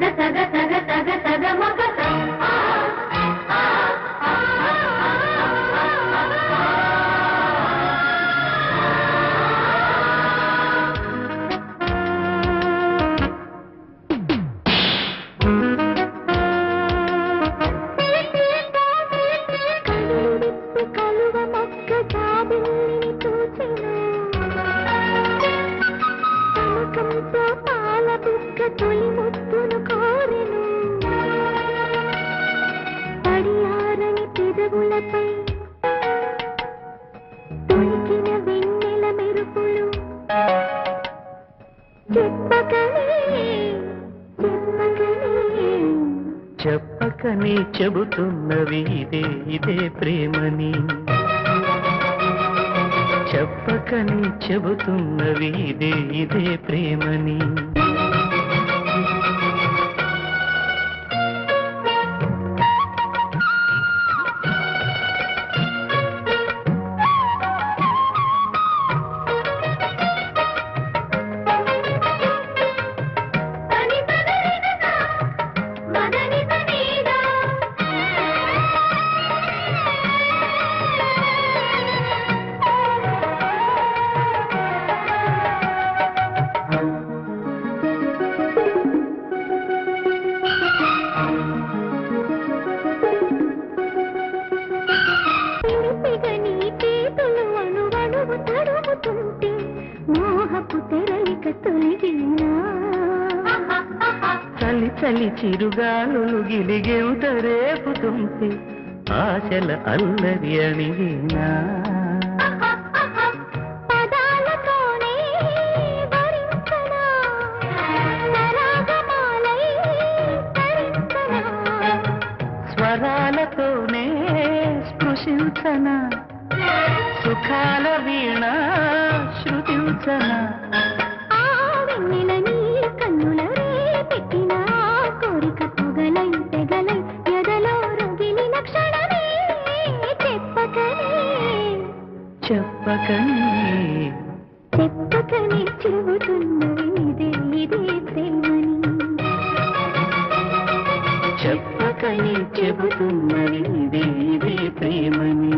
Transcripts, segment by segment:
సగ సగ సగ సగ సగ మగ స ఆ, ఆ, ఆ, కనువిప్పి కలువ మొక్క జాబిల్లిని చూచెను. తమకంతో పాల బుగ్గ తొలి ముద్దును కోరెను. పడియారని పెదవులపై తొలికిన వెన్నెల మెరుపులు చెప్పకనే చెప్పకనే చెప్పకని చెబుతున్నవి ఇదే ఇదే ప్రేమని చెప్పకని చెబుతున్నవి ఇదే ఇదే ప్రేమని తని తదరిన మదని తనీదా పిలిపిగా నీ చేతులు అణువణువు తడుముతుంటే మోహపు తెరలిక తొలగినా చలి చలి చిరుగాలులు గిలిగెంత రేపుతుంటే ఆశల అల్లరి అణిగినా పదాలతోనే వరించనా సరాగమాలై తరించనా స్వరాలతోనే స్పృశించన సుఖాల వీణ శృతించన ఆ వెన్నెల నీ కన్నుల రేపెట్టిన కోరిక పొగలై తెగలై ఎదలో రగిలిన క్షణమే చెప్పకనే చెప్పకనే చెప్పకనే చెబుతున్నది ఇదే ఇదే ప్రేమని చెప్పకని చెబుతున్నది ఇదే ఇదే ప్రేమని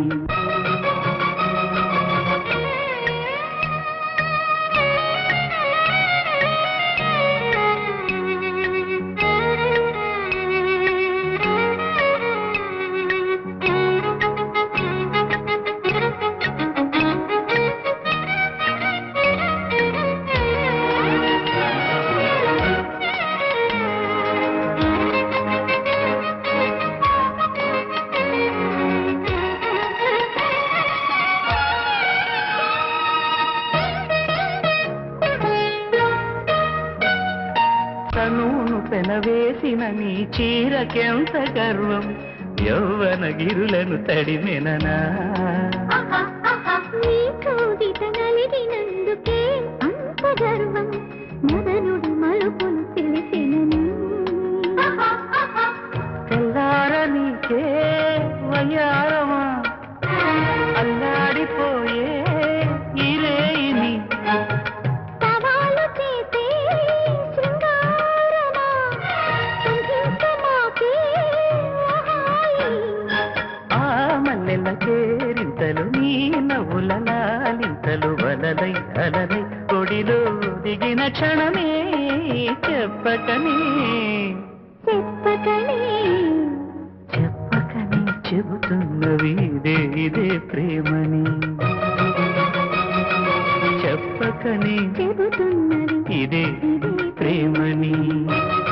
తనువును పెనవేసిన నీ చీరకెంత గర్వం యౌవన గిరులను తడిమెననా నీ కౌగిట నలిగినందుకే అంత గర్వం మదనుడు మలుపులు తెలిసినని తెల్లార నీకే వయ్యారమా అల్లాడిపోయే ఇరేని సవాలు చేసే శృంగారమా సంధించమాకే హాయి ఆ మల్లెల కేరింతలు నీ నవ్వుల లాలింతలు వలలై అలలై ఒడిలో దిగిన క్షణమే చెప్పకనే చెప్పకనే చెప్పకనే చెబుతున్నవి ఇదే ఇదే ప్రేమని చెప్పకనే చెబుతున్నది ఇదే ఇదే ప్రేమని